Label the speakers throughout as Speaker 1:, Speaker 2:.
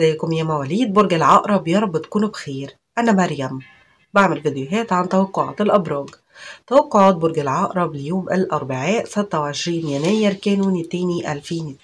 Speaker 1: ازيكم يا مواليد برج العقرب يا رب تكونوا بخير أنا مريم بعمل فيديوهات عن توقعات الأبراج توقعات برج العقرب ليوم الأربعاء 26 يناير كانون التاني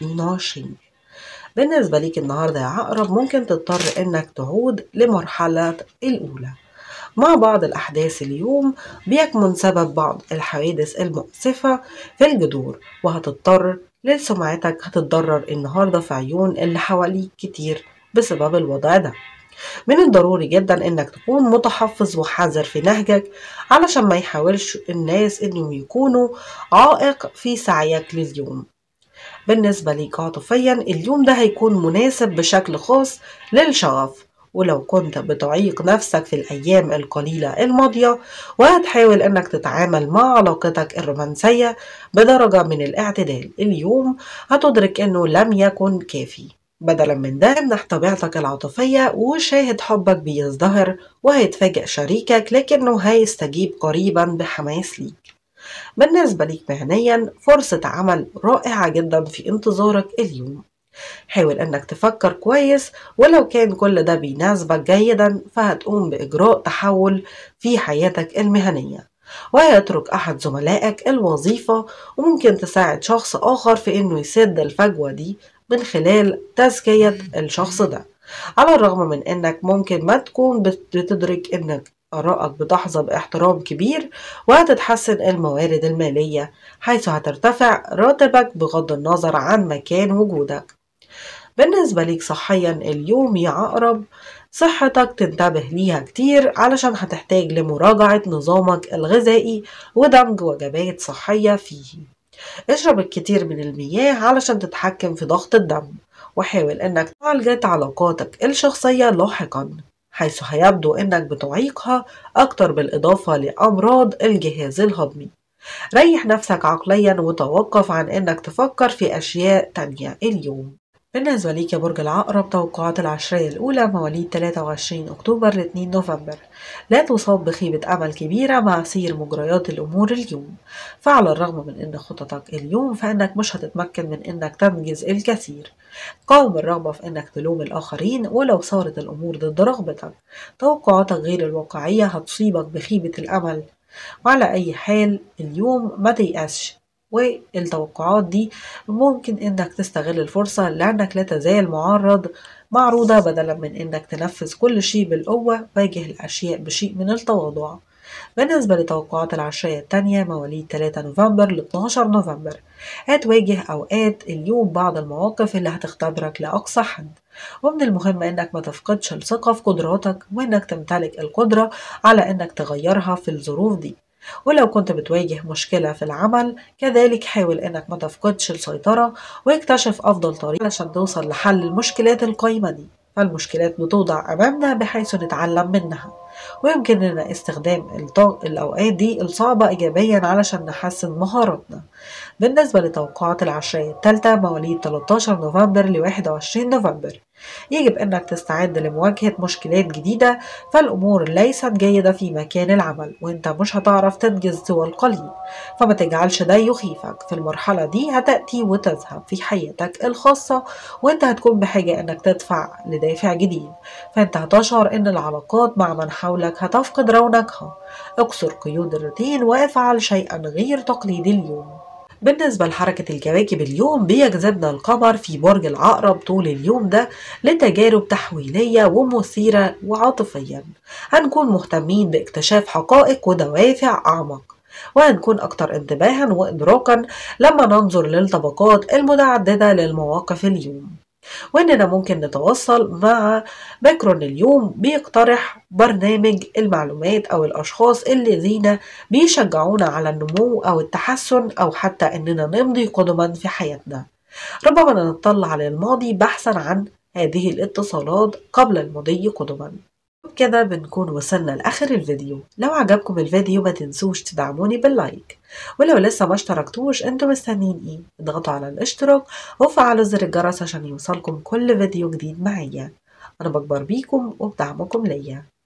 Speaker 1: 2022 بالنسبة ليك النهاردة يا عقرب ممكن تضطر إنك تعود لمرحلة الأولى مع بعض الأحداث اليوم بيكمن سبب بعض الحوادث المؤسفة في الجذور وهتضطر لسمعتك هتتضرر النهاردة في عيون اللي حواليك كتير بسبب الوضع ده من الضروري جدا انك تكون متحفظ وحذر في نهجك علشان ما يحاولش الناس انهم يكونوا عائق في سعيك لليوم بالنسبة ليك عاطفيا اليوم ده هيكون مناسب بشكل خاص للشغف ولو كنت بتعيق نفسك في الأيام القليلة الماضية وهتحاول أنك تتعامل مع علاقتك الرومانسية بدرجة من الاعتدال اليوم هتدرك أنه لم يكن كافي بدلا من ده امنح طبيعتك العاطفية وشاهد حبك بيزدهر وهيتفاجئ شريكك لكنه هيستجيب قريبا بحماس ليك بالنسبة ليك مهنيا فرصة عمل رائعة جدا في انتظارك اليوم حاول انك تفكر كويس ولو كان كل ده بيناسبك جيدا فهتقوم باجراء تحول في حياتك المهنيه ويترك احد زملائك الوظيفه وممكن تساعد شخص اخر في انه يسد الفجوه دي من خلال تزكيه الشخص ده على الرغم من انك ممكن ما تكون بتدرك انك آرائك بتحظى باحترام كبير وهتتحسن الموارد المالية حيث هترتفع راتبك بغض النظر عن مكان وجودك بالنسبة ليك صحيا اليوم يا عقرب صحتك تنتبه ليها كتير علشان هتحتاج لمراجعة نظامك الغذائي ودمج وجبات صحية فيه اشرب الكتير من المياه علشان تتحكم في ضغط الدم وحاول انك تعالجت علاقاتك الشخصية لاحقا حيث هيبدو انك بتعيقها اكتر بالاضافة لامراض الجهاز الهضمي ريح نفسك عقليا وتوقف عن انك تفكر في اشياء تانية اليوم بالنسبة ليك يا برج العقرب توقعات العشرية الأولى مواليد 23 أكتوبر ل 2 نوفمبر لا تصاب بخيبة أمل كبيرة مع سير مجريات الأمور اليوم فعلى الرغم من أن خططك اليوم فإنك مش هتتمكن من أنك تنجز الكثير قاوم الرغبة في أنك تلوم الآخرين ولو صارت الأمور ضد رغبتك توقعاتك غير الواقعية هتصيبك بخيبة الأمل وعلى أي حال اليوم ما تيأسش والتوقعات دي ممكن انك تستغل الفرصة لانك لا تزال معرض معروضة بدلا من انك تنفذ كل شيء بالقوة واجه الاشياء بشيء من التواضع بالنسبة لتوقعات العشرية التانية مواليد 3 نوفمبر ل 12 نوفمبر هتواجه أوقات اليوم بعض المواقف اللي هتختبرك لأقصى حد ومن المهم انك ما تفقدش الثقة في قدراتك وانك تمتلك القدرة على انك تغيرها في الظروف دي ولو كنت بتواجه مشكلة في العمل كذلك حاول انك ما تفقدش السيطرة واكتشف افضل طريقة علشان توصل لحل المشكلات القايمة دي فالمشكلات بتوضع امامنا بحيث نتعلم منها ويمكن لنا استخدام الأوقات دي الصعبة إيجابيا علشان نحسن مهاراتنا بالنسبة لتوقعات العشرية الثالثة مواليد 13 نوفمبر ل 21 نوفمبر يجب أنك تستعد لمواجهة مشكلات جديدة فالأمور ليست جيدة في مكان العمل وأنت مش هتعرف تنجز سوى القليل فما تجعلش ده يخيفك في المرحلة دي هتأتي وتذهب في حياتك الخاصة وأنت هتكون بحاجة أنك تدفع لدافع جديد فأنت هتشعر أن العلاقات مع من حولك هتفقد رونقها اكسر قيود الروتين وافعل شيئا غير تقليدي اليوم بالنسبة لحركة الكواكب اليوم بيجذبنا القمر في برج العقرب طول اليوم ده لتجارب تحويلية ومثيرة وعاطفيا هنكون مهتمين باكتشاف حقائق ودوافع أعمق وهنكون أكثر انتباها وإدراكا لما ننظر للطبقات المتعددة للمواقف اليوم وإننا ممكن نتواصل مع بكرون اليوم بيقترح برنامج المعلومات أو الأشخاص الذين بيشجعونا على النمو أو التحسن أو حتى إننا نمضي قدما في حياتنا ربما نطلع على الماضي بحثا عن هذه الاتصالات قبل المضي قدما كده بنكون وصلنا لآخر الفيديو لو عجبكم الفيديو ما تنسوش تدعموني باللايك ولو لسه ما اشتركتوش انتوا مستنيين ايه اضغطوا على الاشتراك وفعلوا زر الجرس عشان يوصلكم كل فيديو جديد معايا انا بكبر بيكم وبدعمكم ليا